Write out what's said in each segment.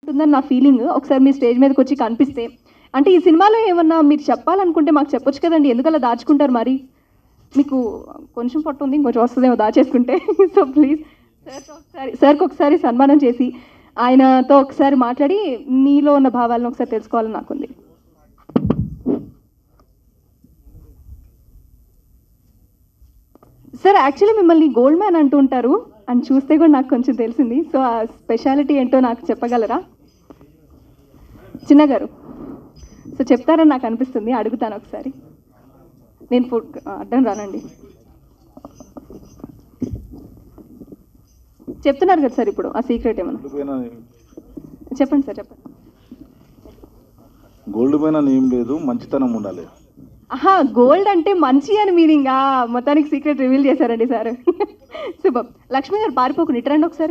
ఉంటుందని నా ఫీలింగ్ ఒకసారి మీ స్టేజ్ మీదకి వచ్చి కనిపిస్తే అంటే ఈ సినిమాలో ఏమన్నా మీరు చెప్పాలనుకుంటే మాకు చెప్పొచ్చు కదండి ఎందుకు అలా దాచుకుంటారు మరి మీకు కొంచెం పట్టు ఉంది ఇంకొంచెం వస్తుందేమో దాచేసుకుంటే సో ప్లీజ్ సార్ ఒకసారి సార్కి ఒకసారి సన్మానం చేసి ఆయనతో ఒకసారి మాట్లాడి నీలో ఉన్న భావాలను ఒకసారి తెలుసుకోవాలని నాకుంది సార్ యాక్చువల్లీ మిమ్మల్ని గోల్డ్ మ్యాన్ అంటూ ఉంటారు అని చూస్తే కూడా నాకు కొంచెం తెలిసింది సో ఆ స్పెషాలిటీ ఏంటో నాకు చెప్పగలరా చిన్న గారు సో చెప్తారని నాకు అనిపిస్తుంది అడుగుతాను ఒకసారి నేను ఫుడ్ అడ్డం రానండి చెప్తున్నారు కదా సార్ ఇప్పుడు ఆ సీక్రెట్ ఏమన్నా గోల్డ్ పైన చెప్పండి సార్ చెప్పండి గోల్డ్ పైన ఏం లేదు మంచితనం ఉండాలి ఆహా గోల్డ్ అంటే మంచి అని మీనింగ్ మొత్తానికి సీక్రెట్ రివీల్ చేశారండి సార్ శుభం లక్ష్మి గారు పారిపోకుండా ఇటరండి ఒకసారి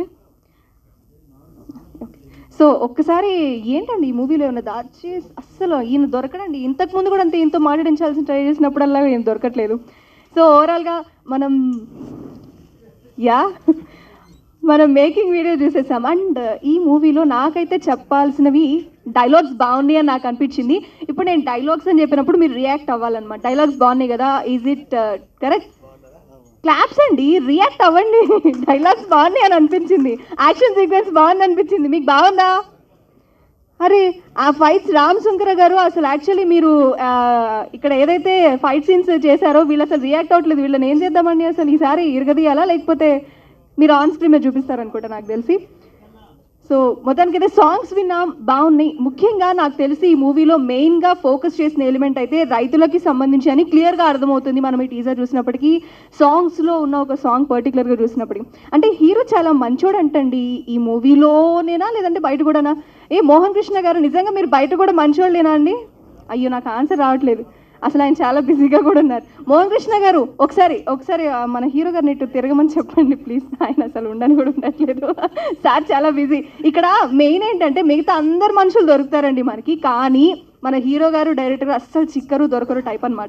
సో ఒక్కసారి ఏంటండి ఈ మూవీలో ఏమన్నా దాచి అస్సలు ఈయన దొరకడండి ఇంతకు ముందు కూడా అంతే ఈయనతో మాట్లాడించాల్సిన ట్రై చేసినప్పుడల్లా ఏం దొరకట్లేదు సో ఓవరాల్గా మనం యా మనం మేకింగ్ వీడియో చూసేసాం అండ్ ఈ మూవీలో నాకైతే చెప్పాల్సినవి డైలాగ్స్ బాగున్నాయి అని నాకు అనిపించింది ఇప్పుడు నేను డైలాగ్స్ అని చెప్పినప్పుడు మీరు రియాక్ట్ అవ్వాలన్నమాట డైలాగ్స్ బాగున్నాయి కదా ఈజ్ ఇట్ కరెక్ట్ క్లాప్స్ అండి రియాక్ట్ అవ్వండి డైలాగ్స్ బాగున్నాయి అని అనిపించింది యాక్షన్ సీక్వెన్స్ బాగుంది అనిపించింది మీకు బాగుందా అరే ఆ ఫైట్స్ రామ్ శంకర గారు అసలు యాక్చువల్లీ మీరు ఆ, ఇక్కడ ఏదైతే ఫైట్ సీన్స్ చేశారో వీళ్ళు అసలు రియాక్ట్ అవ్వట్లేదు వీళ్ళని ఏం చేద్దామండి అసలు ఈసారి ఇరగదీయాలా లేకపోతే మీరు ఆన్ స్క్రీన్ మీద చూపిస్తారనుకుంటా నాకు తెలిసి సో మొత్తానికైతే సాంగ్స్ విన్నా బాగున్నాయి ముఖ్యంగా నాకు తెలిసి ఈ మూవీలో మెయిన్గా ఫోకస్ చేసిన ఎలిమెంట్ అయితే రైతులకి సంబంధించి అని క్లియర్గా అర్థమవుతుంది మనం ఈ టీజర్ చూసినప్పటికీ సాంగ్స్లో ఉన్న ఒక సాంగ్ పర్టికులర్గా చూసినప్పటికీ అంటే హీరో చాలా మంచోడు అంటండి ఈ మూవీలోనేనా లేదంటే బయట కూడానా ఏ మోహన్ కృష్ణ గారు నిజంగా మీరు బయట కూడా మంచోళ్ళేనా అండి అయ్యో నాకు ఆన్సర్ రావట్లేదు అసలు ఆయన చాలా బిజీగా కూడా ఉన్నారు మోహన్ కృష్ణ గారు ఒకసారి ఒకసారి ఆ, మన హీరో గారిని ఇటు తిరగమని చెప్పండి ప్లీజ్ ఆయన అసలు ఉండని కూడా ఉండట్లేదు సార్ చాలా బిజీ ఇక్కడ మెయిన్ ఏంటంటే మిగతా అందరు మనుషులు దొరుకుతారండి మనకి కానీ మన హీరో గారు డైరెక్టర్ గారు అస్సలు చిక్కరు దొరకరు టైప్ అన్నమాట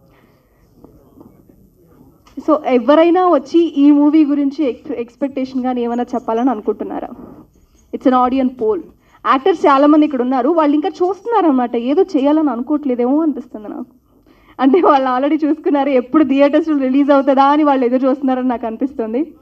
సో ఎవరైనా వచ్చి ఈ మూవీ గురించి ఎక్స్ ఎక్స్పెక్టేషన్ కానీ ఏమైనా చెప్పాలని అనుకుంటున్నారా ఇట్స్ అన్ ఆడియన్ పోల్ యాక్టర్స్ చాలా మంది ఇక్కడ ఉన్నారు వాళ్ళు ఇంకా చూస్తున్నారు అనమాట ఏదో చేయాలని అనుకోవట్లేదేమో అనిపిస్తుంది నాకు అంటే వాళ్ళు ఆల్రెడీ చూసుకున్నారు ఎప్పుడు థియేటర్స్ రిలీజ్ అవుతుందా అని వాళ్ళు ఎదురు చూస్తున్నారని నాకు అనిపిస్తుంది